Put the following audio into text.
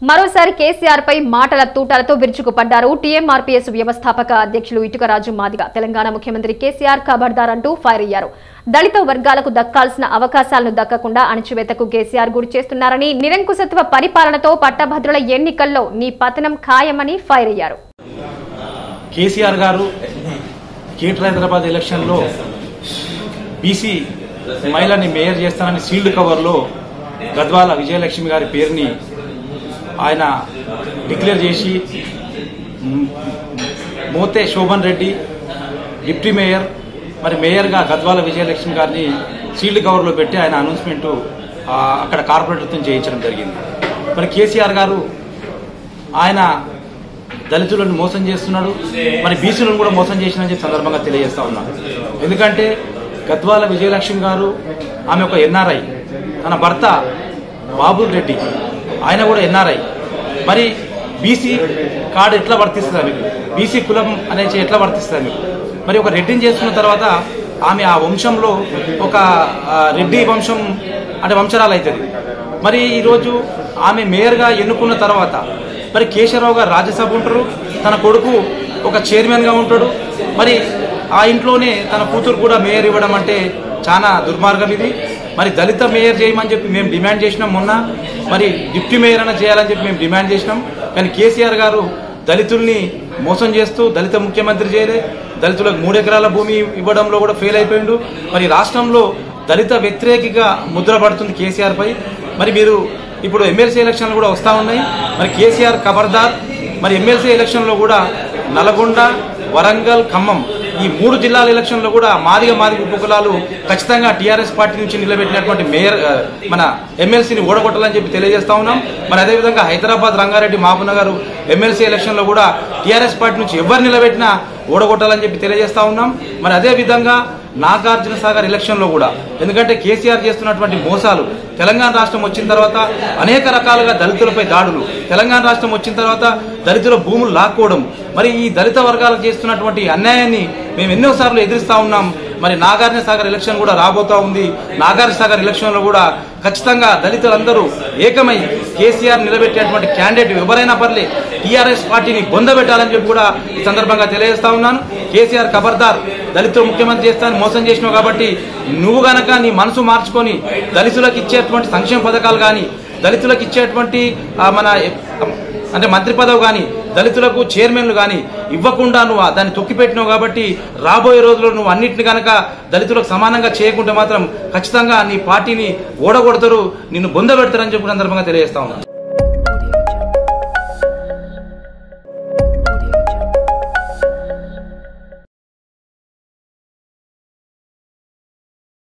మరోసారి కేసీఆర్ పై మాటల తూటాలతో విరుచుకుపడ్డారు టీఎంఆర్పీఎస్ వ్యవస్థాపక అధ్యక్షులు ఇటుకరాజు మాదిగ తెలంగాణ ముఖ్యమంత్రి కేసీఆర్ ఖబర్దార్ అంటూ ఫైర్ అయ్యారు దళిత వర్గాలకు దక్కాల్సిన అవకాశాలను దక్కకుండా అణచివేతకు కేసీఆర్ గురి చేస్తున్నారని నిరంకుశత్వ పరిపాలనతో పట్టభద్రుల ఎన్నికల్లో నీ పతనం ఖాయమని ఫైర్ అయ్యారు కేసీఆర్ గారు గ్రేటర్ హైదరాబాద్ ఎలక్షన్లో బీసీ మహిళని మేయర్ చేస్తానని సీల్డ్ కవర్లో గద్వాల విజయలక్ష్మి గారి పేరుని ఆయన డిక్లేర్ చేసి మ్, మోతే శోభన్ రెడ్డి డిప్యూటీ మేయర్ మరి మేయర్గా గద్వాల విజయలక్ష్మి గారిని సీల్డ్ కవర్లో పెట్టి ఆయన అనౌన్స్మెంట్ అక్కడ కార్పొరేటర్తో చేయించడం జరిగింది మరి కేసీఆర్ గారు ఆయన దళితులను మోసం చేస్తున్నాడు మరి బీసీలను కూడా మోసం చేసినని చెప్పి సందర్భంగా తెలియజేస్తా ఉన్నాను ఎందుకంటే గద్వాల విజయలక్ష్మి గారు ఆమె ఒక ఎన్ఆర్ఐ తన భర్త బాబుల్ రెడ్డి ఆయన కూడా ఎన్ఆర్ఐ మరి బీసీ కార్డు ఎట్లా వర్తిస్తుందా మీకు బీసీ కులం అనేది ఎట్లా వర్థిస్తుందా మీకు మరి ఒక రెడ్డిని చేసుకున్న తర్వాత ఆమె ఆ వంశంలో ఒక ఆ, రెడ్డి వంశం అంటే వంశరాలు అవుతుంది మరి ఈరోజు ఆమె మేయర్గా ఎన్నుకున్న తర్వాత మరి కేశవరావు గారు రాజ్యసభ ఉంటారు తన కొడుకు ఒక చైర్మన్గా ఉంటాడు మరి ఆ ఇంట్లోనే తన కూతురు కూడా మేయర్ ఇవ్వడం అంటే చాలా దుర్మార్గం ఇది మరి దళిత మేయర్ చేయమని చెప్పి మేము డిమాండ్ చేసినాం మొన్న మరి డిప్యూటీ మేయర్ అన్న చేయాలని చెప్పి మేము డిమాండ్ చేసినాం కానీ కేసీఆర్ గారు దళితుల్ని మోసం చేస్తూ దళిత ముఖ్యమంత్రి చేయలే దళితులకు మూడు ఎకరాల భూమి ఇవ్వడంలో కూడా ఫెయిల్ అయిపోయిండు మరి రాష్ట్రంలో దళిత వ్యతిరేకిగా ముద్ర పడుతుంది కేసీఆర్ పై మరి మీరు ఇప్పుడు ఎమ్మెల్సీ ఎలక్షన్లు కూడా వస్తూ ఉన్నాయి మరి కేసీఆర్ ఖబర్దార్ మరి ఎమ్మెల్సీ ఎలక్షన్లో కూడా నల్గొండ వరంగల్ ఖమ్మం ఈ మూడు జిల్లాల ఎలక్షన్లో కూడా మాదిగ మాదిగ ఉపకులాలు ఖచ్చితంగా టీఆర్ఎస్ పార్టీ నుంచి నిలబెట్టినటువంటి మేయర్ ఆ, మన ఎమ్మెల్సీని ఓడగొట్టాలని చెప్పి తెలియజేస్తా ఉన్నాం మరి అదేవిధంగా హైదరాబాద్ రంగారెడ్డి మహబూబ్నగర్ ఎమ్మెల్సీ ఎలక్షన్లో కూడా టీఆర్ఎస్ పార్టీ నుంచి ఎవరు నిలబెట్టినా ఓడగొట్టాలని చెప్పి తెలియజేస్తా ఉన్నాం మరి అదే విధంగా నాగార్జున సాగర్ ఎలక్షన్లో కూడా ఎందుకంటే కేసీఆర్ చేస్తున్నటువంటి మోసాలు తెలంగాణ రాష్ట్రం వచ్చిన తర్వాత అనేక రకాలుగా దళితులపై దాడులు తెలంగాణ రాష్ట్రం వచ్చిన తర్వాత దళితుల భూములు లాక్కోవడం మరి ఈ దళిత వర్గాలకు చేస్తున్నటువంటి అన్యాయాన్ని మేము ఎన్నోసార్లు ఎదిరిస్తా ఉన్నాం మరి నాగార్జున సాగర్ ఎలక్షన్ కూడా రాబోతా ఉంది నాగార్జున సాగర్ ఎలక్షన్ లో కూడా ఖచ్చితంగా దళితులందరూ ఏకమై కేసీఆర్ నిలబెట్టేటువంటి క్యాండిడేట్ ఎవరైనా పర్లే టీఆర్ఎస్ పార్టీని బొందబెట్టాలని చెప్పి కూడా ఈ సందర్భంగా తెలియజేస్తా ఉన్నాను కేసీఆర్ ఖబర్దార్ దళితులు ముఖ్యమంత్రి చేస్తానని మోసం చేసినావు కాబట్టి నువ్వు గనక నీ మనసు మార్చుకొని దళితులకు ఇచ్చేటువంటి సంక్షేమ పథకాలు కానీ దళితులకు ఇచ్చేటువంటి ఆ, మన అంటే మంత్రి పదవి కానీ దళితులకు చైర్మన్లు కానీ ఇవ్వకుండా నువ్వు దాన్ని తొక్కిపెట్టినావు కాబట్టి రాబోయే రోజుల్లో నువ్వు అన్నింటిని కనుక దళితులకు సమానంగా చేయకుంటే మాత్రం ఖచ్చితంగా నీ పార్టీని ఓడగొడతారు నిన్ను బొందబెడతారని చెప్పిన సందర్భంగా తెలియజేస్తా ఉన్నాను